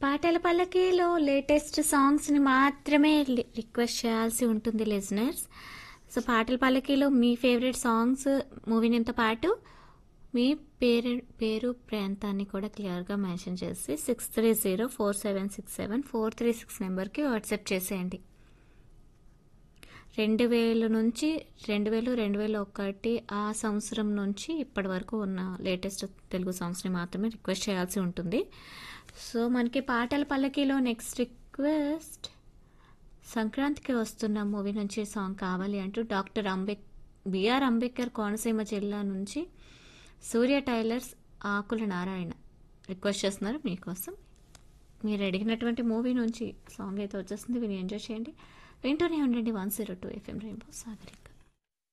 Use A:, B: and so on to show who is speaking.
A: పాటల పల్లకీలో లేటెస్ట్ సాంగ్స్ని మాత్రమే లి- రిక్వెస్ట్ చేయాల్సి ఉంటుంది లిజనర్స్ సో పాటల పల్లకీలో మీ ఫేవరెట్ సాంగ్స్ మూవీ నేమ్తో పాటు మీ పేరు పేరు ప్రాంతాన్ని కూడా క్లియర్గా మెన్షన్ చేసి six three zero four seven six seven four three six నెంబర్కి వాట్సాప్ చేసేయండి రెండు వేలు నుంచి రెండు వేలు రెండు వేల ఒకటి ఆ సంవత్సరం నుంచి ఇప్పటి వరకు ఉన్న లేటెస్ట్ తెలుగు సాంగ్స్ని మాత్రమే రిక్వెస్ట్ చేయాల్సి ఉంటుంది సో మనకి పాటల పల్లకీలో నెక్స్ట్ రిక్వెస్ట్ సంక్రాంతికి వస్తున్న మూవీ నుంచి సాంగ్ కావాలి అంటూ డాక్టర్ అంబేద్ బిఆర్ అంబేద్కర్ కోనసీమ జిల్లా నుంచి సూర్య టైలర్స్ ఆకుల నారాయణ రిక్వెస్ట్ చేస్తున్నారు మీకోసం మీరు అడిగినటువంటి మూవీ నుంచి సాంగ్ అయితే వచ్చేస్తుంది విని ఎంజాయ్ చేయండి వింటూనే ఉండండి one zero two FM rainbow సాగరి